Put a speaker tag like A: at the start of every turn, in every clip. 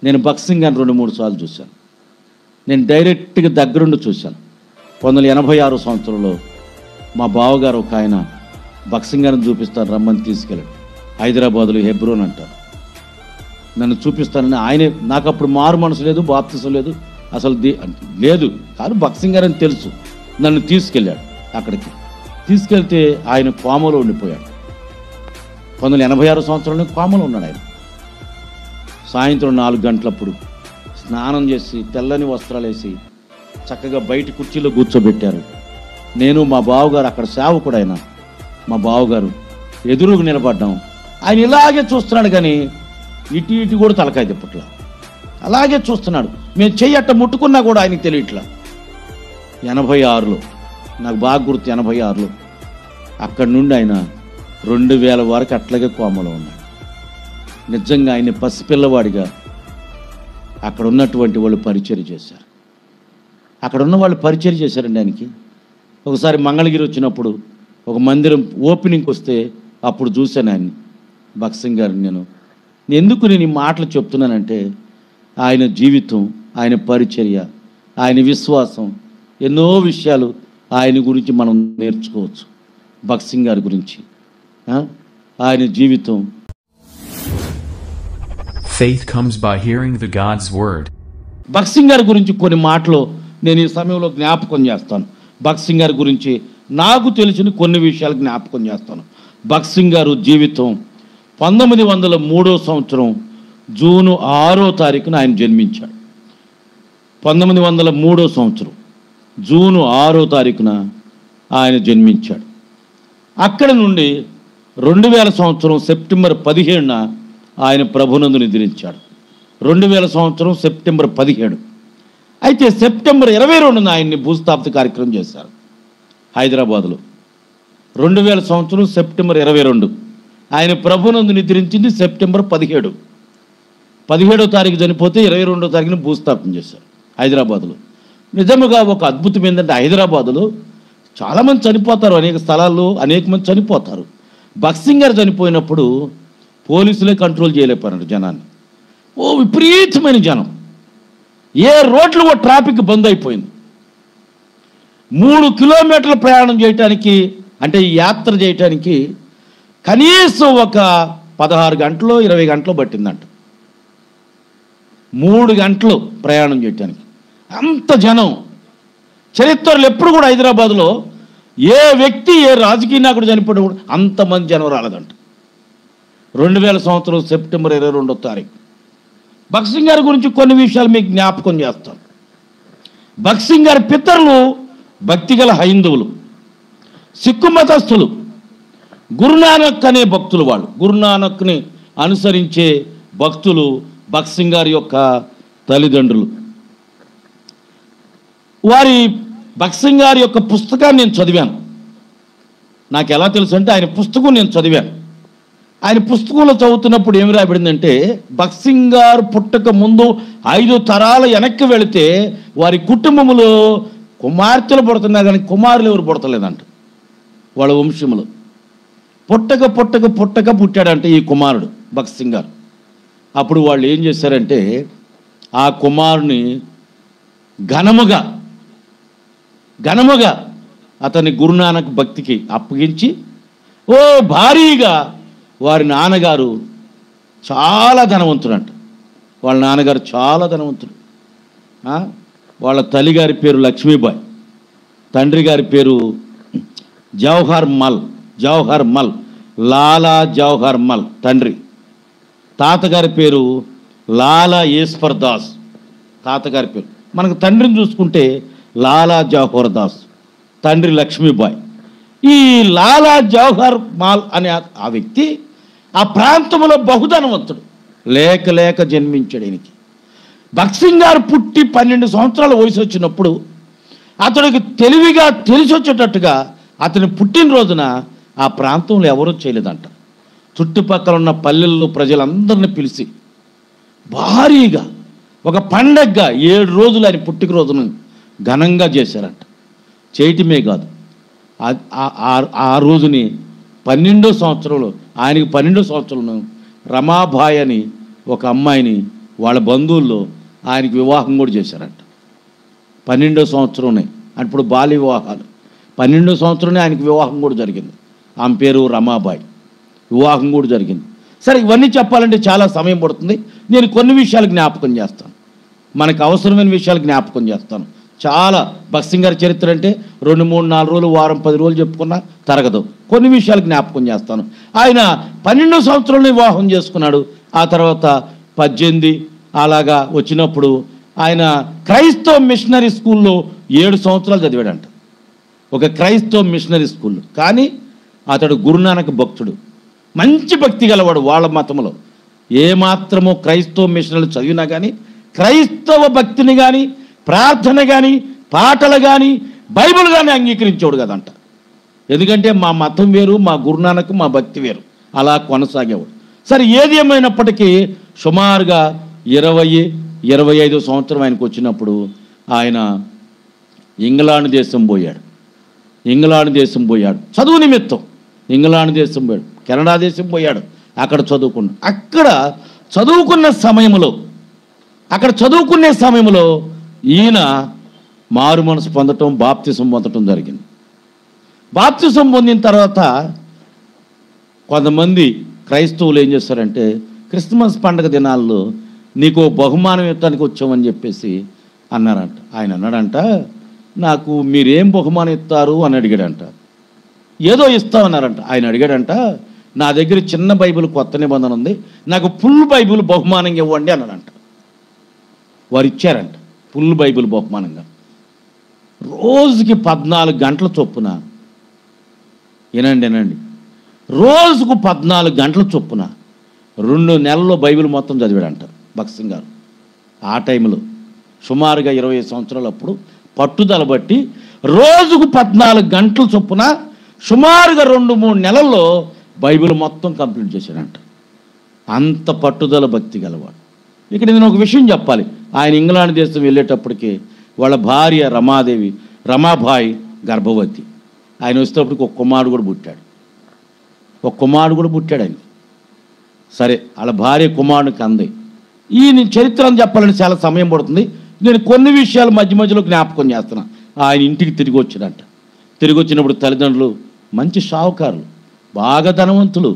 A: నేను బక్సింగ్ అని రెండు మూడు సార్లు చూశాను నేను డైరెక్ట్గా దగ్గరుండి చూశాను పంతొమ్మిది వందల ఎనభై ఆరు సంవత్సరంలో మా బావగారు ఒక ఆయన బక్సింగ్ గారిని చూపిస్తారు రమ్మని తీసుకెళ్ళాడు హైదరాబాదులో హెబ్రోన్ అంటారు నన్ను చూపిస్తానని ఆయనే నాకు అప్పుడు మారు మనసు లేదు బాప్తిసం లేదు అసలు ది లేదు కానీ బక్సింగ్ గారని తెలుసు నన్ను తీసుకెళ్ళాడు అక్కడికి తీసుకెళ్తే ఆయన కోమలో ఉండిపోయాడు పంతొమ్మిది వందల ఎనభై ఆరు సంవత్సరంలో కోమలో ఉన్నాడు ఆయన సాయంత్రం నాలుగు గంటలప్పుడు స్నానం చేసి తెల్లని వస్త్రాలు వేసి చక్కగా బయట కుర్చీలో కూర్చోబెట్టారు నేను మా బావగారు అక్కడ సేవకుడు ఆయన మా బావగారు ఎదురుగా నిలబడ్డాం ఆయన ఇలాగే చూస్తున్నాడు కానీ ఇటు ఇటు కూడా తలకాయ తిప్పట్లా అలాగే చూస్తున్నాడు మేము చెయ్యి అట్ట ముట్టుకున్నా కూడా ఆయనకి తెలియట్లా ఎనభై ఆరులో నాకు బాగా గుర్తు ఎనభై ఆరులో అక్కడి నుండి ఆయన రెండు వేల వరకు అట్లాగే కోమలో ఉన్నాడు నిజంగా ఆయన పసిపిల్లవాడిగా అక్కడ ఉన్నటువంటి వాళ్ళు పరిచయం చేశారు అక్కడ ఉన్న వాళ్ళు పరిచయం చేశారండి ఆయనకి ఒకసారి మంగళగిరి వచ్చినప్పుడు ఒక మందిరం ఓపెనింగ్కి వస్తే అప్పుడు చూశాను ఆయన్ని భక్సింగ్ గారిని నేను ఎందుకు నేను ఈ మాటలు చెప్తున్నానంటే ఆయన జీవితం ఆయన పరిచర్య ఆయన విశ్వాసం ఎన్నో విషయాలు ఆయన గురించి మనం నేర్చుకోవచ్చు భక్సింగ్ గారి గురించి ఆ? ఆయన జీవితం
B: Faith comes by hearing the God's word.
A: భక్సింగ్ గారి గురించి కొన్ని మాటలు నేను ఈ సమయంలో జ్ఞాపకం చేస్తాను భక్సింగ్ గారి గురించి నాకు తెలిసిన కొన్ని విషయాలు జ్ఞాపకం చేస్తాను భక్సింగ్ గారు జీవితం పంతొమ్మిది వందల మూడో సంవత్సరం జూను ఆరో తారీఖున ఆయన జన్మించాడు పంతొమ్మిది వందల మూడో సంవత్సరం జూను ఆరో తారీఖున ఆయన జన్మించాడు అక్కడ నుండి రెండు వేల సంవత్సరం సెప్టెంబర్ పదిహేడున ఆయన ప్రభునందు నిద్రించాడు రెండు వేల సంవత్సరం సెప్టెంబర్ పదిహేడు అయితే సెప్టెంబర్ ఇరవై రెండున ఆయన్ని భూస్థాపిత కార్యక్రమం చేశారు హైదరాబాదులో రెండు వేల సంవత్సరం సెప్టెంబర్ ఇరవై రెండు ఆయన ప్రభునందు నిద్రించింది సెప్టెంబర్ పదిహేడు పదిహేడో తారీఖు చనిపోతే ఇరవై రెండో తారీఖున భూస్థాపన చేశారు హైదరాబాదులో నిజముగా ఒక అద్భుతం ఏంటంటే హైదరాబాదులో చాలామంది చనిపోతారు అనేక స్థలాల్లో అనేక మంది చనిపోతారు బక్సింగ్ గారు చనిపోయినప్పుడు పోలీసులే కంట్రోల్ చేయలేకపోయినారు జనాన్ని ఓ విపరీతమైన జనం ఏ రోడ్లు కూడా ట్రాఫిక్ బంద్ అయిపోయింది మూడు కిలోమీటర్ల ప్రయాణం చేయటానికి అంటే ఈ యాత్ర చేయటానికి కనీసం ఒక పదహారు గంటలు ఇరవై గంటలు పట్టిందంట మూడు గంటలు ప్రయాణం చేయటానికి అంత జనం చరిత్రలు ఎప్పుడు కూడా హైదరాబాద్లో ఏ వ్యక్తి ఏ రాజకీయ నాయకుడు చనిపోయినా కూడా అంతమంది జనం రాలేదంట రెండు వేల సంవత్సరం సెప్టెంబర్ ఇరవై రెండో తారీఖు భక్సింగ్ గారి గురించి కొన్ని విషయాలు మీకు జ్ఞాపకం చేస్తాను భక్సింగ్ గారి పితరులు భక్తిగల హైందవులు సిక్కు మతస్థులు గురునానక్ అనే భక్తులు వాళ్ళు గురునానక్ని అనుసరించే భక్తులు భక్సింగ్ గారి యొక్క తల్లిదండ్రులు వారి భక్సింగ్ గారి యొక్క పుస్తకాన్ని నేను చదివాను నాకు ఎలా తెలుసు అంటే ఆయన పుస్తకం నేను చదివాను ఆయన పుస్తకంలో చదువుతున్నప్పుడు ఏమి రాబడిందంటే భక్సింగ్ గారు పుట్టక ముందు ఐదు తరాల వెనక్కి వెళితే వారి కుటుంబములో కుమార్తెలు పుడుతున్నారు కానీ కుమారులు ఎవరు పుడతలేదంట వాళ్ళ వంశములో పుట్టక పుట్టక పుట్టక పుట్టాడంటే ఈ కుమారుడు భక్సింగ్ గారు అప్పుడు వాళ్ళు ఏం చేశారంటే ఆ కుమారుని ఘనముగా ఘనముగా అతని గురునానక్ భక్తికి అప్పగించి ఓ భారీగా వారి నాన్నగారు చాలా ధనవంతుడంట వాళ్ళ నాన్నగారు చాలా ధనవంతుడు ఆ? వాళ్ళ తల్లిగారి పేరు లక్ష్మీబాయి తండ్రి గారి పేరు జవహర్ మల్ జవహర్ మల్ లాలా జవహర్ మల్ తండ్రి తాతగారి పేరు లాలా ఈశ్వర్ దాస్ తాతగారి పేరు మనకు తండ్రిని చూసుకుంటే లాలా జవహర్ దాస్ తండ్రి లక్ష్మీబాయి ఈ లాలా జవహర్ మాల్ అనే ఆ- ఆ వ్యక్తి ఆ ప్రాంతంలో బహుధనవంతుడు లేక లేక జన్మించాడు ఈయనకి భక్సింగ్ గారు పుట్టి పన్నెండు సంవత్సరాల వయసు వచ్చినప్పుడు అతడికి తెలివిగా తెలిసి వచ్చేటట్టుగా అతని పుట్టినరోజున ఆ ప్రాంతంలో ఎవరూ చేయలేదంట చుట్టుపక్కల ఉన్న పల్లెల్లో ప్రజలందరిని పిలిచి భారీగా ఒక పండగగా ఏడు రోజులు ఆయన పుట్టినరోజును ఘనంగా చేశారంట చేయటమే కాదు ఆ- ఆ- ఆ- ఆ రోజుని పన్నెండో సంవత్సరంలో ఆయనకి పన్నెండో సంవత్సరంలో రమాబాయ్ అని ఒక అమ్మాయిని వాళ్ళ బంధువుల్లో ఆయనకి వివాహం కూడా చేశారంట పన్నెండో సంవత్సరంనే ఇప్పుడు బాల్య వివాహాలు పన్నెండో సంవత్సరమే ఆయనకి వివాహం కూడా జరిగింది ఆమె పేరు రమాబాయి వివాహం కూడా జరిగింది సరే ఇవన్నీ చెప్పాలంటే చాలా సమయం పడుతుంది నేను కొన్ని విషయాలు జ్ఞాపకం చేస్తాను మనకు అవసరమైన విషయాలు జ్ఞాపకం చేస్తాను చాలా భక్సింగ్ గారి చరిత్ర అంటే రెండు మూడు నాలుగు రోజులు వారం పది రోజులు చెప్పుకున్నా తరగదు కొన్ని విషయాలు జ్ఞాపకం చేస్తాను ఆయన పన్నెండో సంవత్సరంలో వివాహం చేసుకున్నాడు ఆ తర్వాత పద్దెనిమిది అలాగా వచ్చినప్పుడు ఆయన క్రైస్తవ మిషనరీ స్కూల్లో ఏడు సంవత్సరాలు చదివాడంట ఒక క్రైస్తవ మిషనరీ స్కూల్ కానీ అతడు గురునానక్ భక్తుడు మంచి భక్తి గలవాడు వాళ్ళ మతంలో ఏమాత్రమో క్రైస్తవ మిషనరీలు చదివినా కానీ క్రైస్తవ భక్తిని కానీ ప్రార్థన కానీ పాటలు కానీ బైబిల్ కానీ అంగీకరించేవాడు కదంట ఎందుకంటే మా మతం వేరు మా గురునానక్ మా భక్తి వేరు అలా కొనసాగేవాడు సరే ఏది ఏమైనప్పటికీ సుమారుగా ఇరవై ఇరవై ఐదు సంవత్సరం ఆయనకు వచ్చినప్పుడు ఆయన ఇంగ్లాండ్ దేశం పోయాడు ఇంగ్లాండ్ దేశం పోయాడు చదువు నిమిత్తం ఇంగ్లాండ్ దేశం పోయాడు కెనడా దేశం పోయాడు అక్కడ చదువుకున్నాడు అక్కడ చదువుకున్న సమయంలో అక్కడ చదువుకునే సమయంలో ఈయన మారు మనసు పొందటం బాప్తిసం పొందటం జరిగింది బాప్తిసం పొందిన తర్వాత కొంతమంది క్రైస్తవులు ఏం చేస్తారంటే క్రిస్మస్ పండగ దినాల్లో నీకు ఓ బహుమానం ఇవ్వటానికి వచ్చామని చెప్పేసి అన్నారంట ఆయన అన్నాడంట నాకు మీరేం బహుమానం ఇస్తారు అని అడిగాడంట ఏదో ఇస్తామన్నారంట ఆయన అడిగాడంట నా దగ్గర చిన్న బైబిల్ కొత్త నిబంధన ఉంది నాకు ఫుల్ బైబిల్ బహుమానంగా ఇవ్వండి అన్నాడంట వారు ఇచ్చారంట ఫుల్ బైబిల్ బహుమానంగా రోజుకి పద్నాలుగు గంటల చొప్పున వినండి వినండి రోజుకు పద్నాలుగు గంటల చొప్పున రెండు నెలల్లో బైబిల్ మొత్తం చదివాడంట భక్సింగ్ గారు ఆ టైంలో సుమారుగా ఇరవై సంవత్సరాలు అప్పుడు పట్టుదల బట్టి రోజుకు పద్నాలుగు గంటల చొప్పున సుమారుగా రెండు మూడు నెలల్లో బైబిల్ మొత్తం కంప్లీట్ చేశాడంట అంత పట్టుదల భక్తి గలవాడు ఇక్కడ నేను ఒక విషయం చెప్పాలి ఆయన ఇంగ్లాండ్ దేశం వెళ్ళేటప్పటికి వాళ్ళ భార్య రమాదేవి రమాబాయి గర్భవతి ఆయన వచ్చేటప్పటికి ఒక కుమారుడు కూడా పుట్టాడు ఒక కుమారుడు కూడా పుట్టాడు ఆయన సరే వాళ్ళ భార్య కుమారుడికి అంది ఈ నేను చరిత్ర అని చెప్పాలని చాలా సమయం పడుతుంది నేను కొన్ని విషయాలు మధ్య మధ్యలో జ్ఞాపకం చేస్తున్నా ఆయన ఇంటికి తిరిగి వచ్చాడంట తిరిగి వచ్చినప్పుడు తల్లిదండ్రులు మంచి షావుకారులు బాగా ధనవంతులు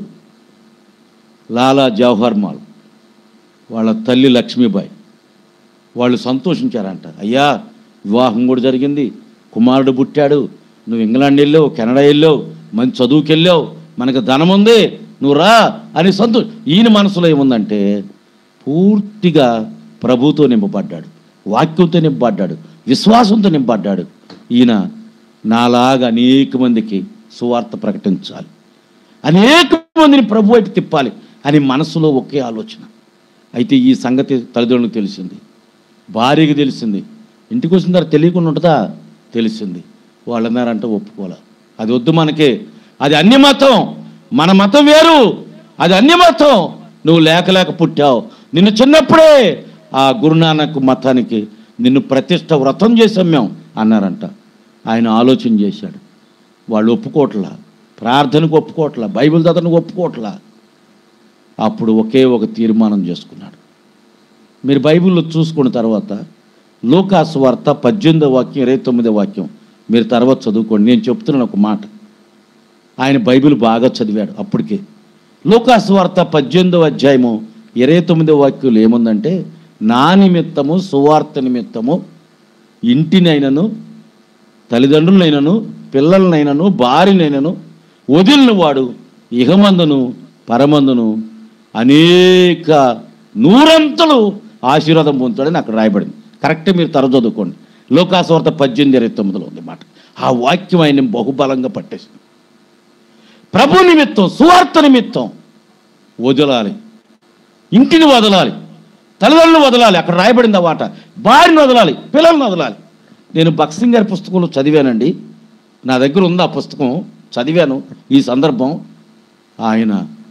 A: లాలా జవహర్ మాల్ వాళ్ళ తల్లి లక్ష్మీబాయి వాళ్ళు సంతోషించారంట అయ్యా వివాహం కూడా జరిగింది కుమారుడు పుట్టాడు నువ్వు ఇంగ్లాండ్ వెళ్ళావు కెనడా వెళ్ళావు మంచి చదువుకి వెళ్ళావు మనకు ధనం ఉంది నువ్వు రా అని సంతో ఈయన మనసులో ఏముందంటే పూర్తిగా ప్రభుతో నింపబడ్డాడు వాక్యంతో నింపబడ్డాడు విశ్వాసంతో నింపబడ్డాడు ఈయన నాలాగా అనేక మందికి సువార్త ప్రకటించాలి అనేక మందిని ప్రభు వైపు తిప్పాలి అని మనసులో ఒకే ఆలోచన అయితే ఈ సంగతి తల్లిదండ్రులకు తెలిసింది భార్యకి తెలిసింది ఇంటికి వచ్చిన తర్వాత తెలియకుండా ఉంటుందా తెలిసింది వాళ్ళు అన్నారంటే ఒప్పుకోలే అది వద్దు మనకి అది అన్య మతం మన మతం వేరు అది అన్య మతం నువ్వు లేక లేక పుట్టావు నిన్ను చిన్నప్పుడే ఆ గురునానక్ మతానికి నిన్ను ప్రతిష్ట వ్రతం చేసాం మేము అన్నారంట ఆయన ఆలోచన చేశాడు వాళ్ళు ఒప్పుకోవట్లా ప్రార్థనకు ఒప్పుకోవట్లా బైబిల్ చదవడానికి ఒప్పుకోవట్లా అప్పుడు ఒకే ఒక తీర్మానం చేసుకున్నాడు మీరు బైబిల్లో చూసుకున్న తర్వాత లోకాసు వార్త పద్దెనిమిదో వాక్యం ఇరవై తొమ్మిదో వాక్యం మీరు తర్వాత చదువుకోండి నేను చెప్తున్నాను ఒక మాట ఆయన బైబిల్ బాగా చదివాడు అప్పటికే లోకాసు వార్త పద్దెనిమిదో అధ్యాయము ఇరవై తొమ్మిదో వాక్యంలో ఏముందంటే నా నిమిత్తము సువార్త నిమిత్తము ఇంటినైనను తల్లిదండ్రులైనను పిల్లలనైనను భార్యనైనను వదిలిన వాడు ఇహమందును పరమందును అనేక నూరంతలు ఆశీర్వాదం పొందుతాడని అక్కడ రాయబడింది కరెక్ట్ మీరు తర చదువుకోండి లోకాసవార్త పద్దెనిమిది ఇరవై తొమ్మిదిలో ఉంది మాట ఆ వాక్యం ఆయన బహుబలంగా పట్టేసింది ప్రభు నిమిత్తం సువార్త నిమిత్తం వదలాలి ఇంటిని వదలాలి తల్లిదండ్రులు వదలాలి అక్కడ రాయబడింది ఆ మాట భార్యను వదలాలి పిల్లల్ని వదలాలి నేను భక్సింగ్ గారి పుస్తకంలో చదివానండి నా దగ్గర ఉంది ఆ పుస్తకం చదివాను ఈ సందర్భం ఆయన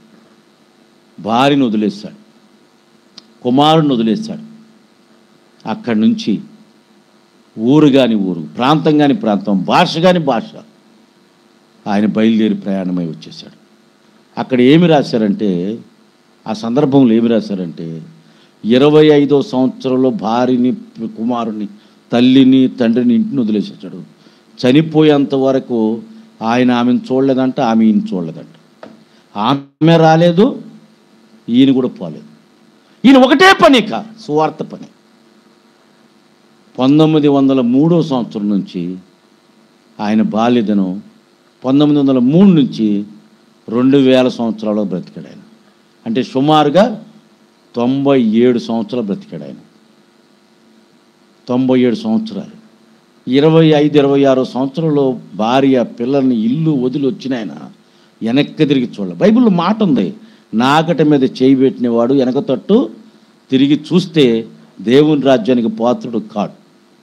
A: భార్యను వదిలేశాడు కుమారుని వదిలేశాడు అక్కడి నుంచి ఊరు కాని ఊరు ప్రాంతం కాని ప్రాంతం భాష కాని భాష ఆయన బయలుదేరి ప్రయాణమై వచ్చేసాడు అక్కడ ఏమి రాశారంటే ఆ సందర్భంలో ఏమి రాశారంటే ఇరవై ఐదో సంవత్సరంలో భార్యని కుమారుని తల్లిని తండ్రిని ఇంటిని వదిలేసేసాడు చనిపోయేంత వరకు ఆయన ఆమెను చూడలేదంట ఆమె ఈయన చూడలేదంట ఆమె రాలేదు ఈయన కూడా పోలేదు ఈయన ఒకటే పని ఇక సువార్త పని పంతొమ్మిది వందల మూడో సంవత్సరం నుంచి ఆయన బాల్యదనం పంతొమ్మిది వందల మూడు నుంచి రెండు వేల సంవత్సరాలు బ్రతికాడు ఆయన అంటే సుమారుగా తొంభై ఏడు సంవత్సరాలు బ్రతికాడు ఆయన తొంభై ఏడు సంవత్సరాలు ఇరవై ఐదు ఇరవై ఆరో సంవత్సరంలో భార్య పిల్లల్ని ఇల్లు వదిలి వచ్చిన ఆయన వెనక్కి తిరిగి చూడాలి బైబిల్లో మాట ఉంది నాకట మీద చేయి పెట్టినవాడు వెనక తట్టు తిరిగి చూస్తే దేవుని రాజ్యానికి పాత్రుడు కాడు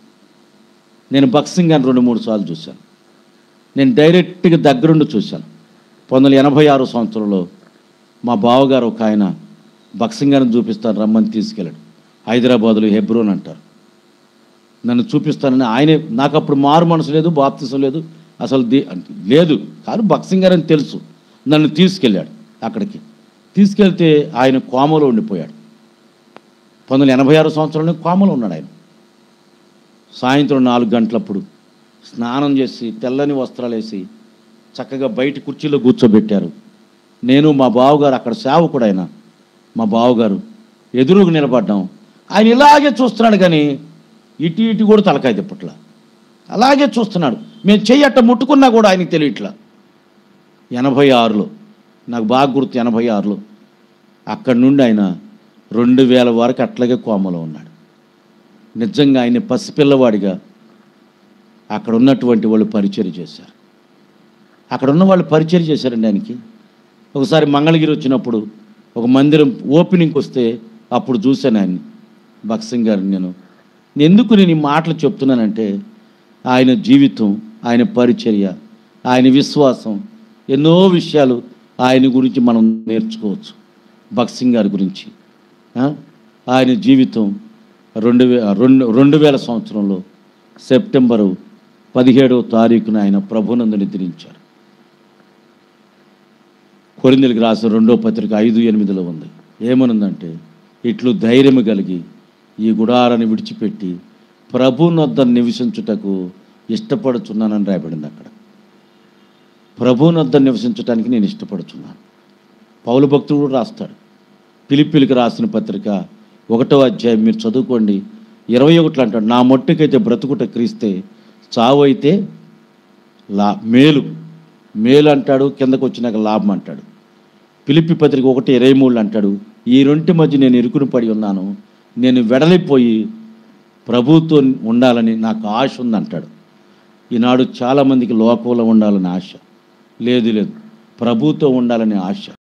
A: నేను బక్సింగ్ అని రెండు మూడు సార్లు చూశాను నేను డైరెక్ట్గా దగ్గరుండి చూశాను పంతొమ్మిది వందల ఎనభై ఆరు సంవత్సరంలో మా బావగారు ఒక ఆయన బక్సింగ్ గారిని చూపిస్తాను రమ్మని తీసుకెళ్ళాడు హైదరాబాదులో హెబ్రోన్ అంటారు నన్ను చూపిస్తానని ఆయనే నాకు అప్పుడు మారు మనసు లేదు బాప్తిసం లేదు అసలు ది లేదు కానీ బక్సింగ్ గారు అని తెలుసు నన్ను తీసుకెళ్ళాడు అక్కడికి తీసుకెళ్తే ఆయన కోమలో ఉండిపోయాడు పంతొమ్మిది వందల ఎనభై ఆరు సంవత్సరంలో కోమలో ఉన్నాడు ఆయన సాయంత్రం నాలుగు గంటలప్పుడు స్నానం చేసి తెల్లని వస్త్రాలు వేసి చక్కగా బయట కుర్చీలో కూర్చోబెట్టారు నేను మా బావగారు అక్కడ సేవకుడు ఆయన మా బావగారు ఎదురుగా నిలబడ్డాం ఆయన ఇలాగే చూస్తున్నాడు కానీ ఇటు ఇటు కూడా తలకాయ తిప్పట్లా అలాగే చూస్తున్నాడు మేము చెయ్యట్ట ముట్టుకున్నా కూడా ఆయనకి తెలియట్లా ఎనభై ఆరులో నాకు బాగా గుర్తు ఎనభై ఆరులో అక్కడి నుండి ఆయన రెండు వేల వరకు అట్లాగే కోమలో ఉన్నాడు నిజంగా ఆయన పసిపిల్లవాడిగా అక్కడ ఉన్నటువంటి వాళ్ళు పరిచయం చేశారు అక్కడ ఉన్న వాళ్ళు పరిచయం చేశారండి ఆయనకి ఒకసారి మంగళగిరి వచ్చినప్పుడు ఒక మందిరం ఓపెనింగ్కి వస్తే అప్పుడు చూశాను ఆయన్ని భక్సింగ్ గారిని నేను ఎందుకు నేను ఈ మాటలు చెప్తున్నానంటే ఆయన జీవితం ఆయన పరిచర్య ఆయన విశ్వాసం ఎన్నో విషయాలు ఆయన గురించి మనం నేర్చుకోవచ్చు భక్సింగ్ గారి గురించి ఆ? ఆయన జీవితం రెండు వే రెండు రెండు వేల సంవత్సరంలో సెప్టెంబరు పదిహేడవ తారీఖున ఆయన ప్రభునందు నిద్రించారు కొరిందలికి రాసిన రెండో పత్రిక ఐదు ఎనిమిదిలో ఉంది ఏమనుందంటే ఇట్లు ధైర్యం కలిగి ఈ గుడారాన్ని విడిచిపెట్టి ప్రభునొద్ద నివసించుటకు ఇష్టపడుచున్నానని రాయబడింది అక్కడ ప్రభునొద్ద నివసించటానికి నేను ఇష్టపడుచున్నాను పౌలు భక్తుడు కూడా రాస్తాడు పిలిపిలికి రాసిన పత్రిక ఒకటో అధ్యాయం మీరు చదువుకోండి ఇరవై ఒకటిలో అంటాడు నా మొట్టుకైతే బ్రతుకుట క్రీస్తే చావు అయితే లా మేలు మేలు అంటాడు కిందకు వచ్చినాక లాభం అంటాడు పిలిపి పత్రిక ఒకటి ఇరవై మూడు అంటాడు ఈ రెంటి మధ్య నేను ఇరుకుని పడి ఉన్నాను నేను వెడలిపోయి ప్రభుతో ఉండాలని నాకు ఆశ ఉంది అంటాడు ఈనాడు చాలామందికి లోకంలో ఉండాలని ఆశ లేదు లేదు ప్రభుతో ఉండాలనే ఆశ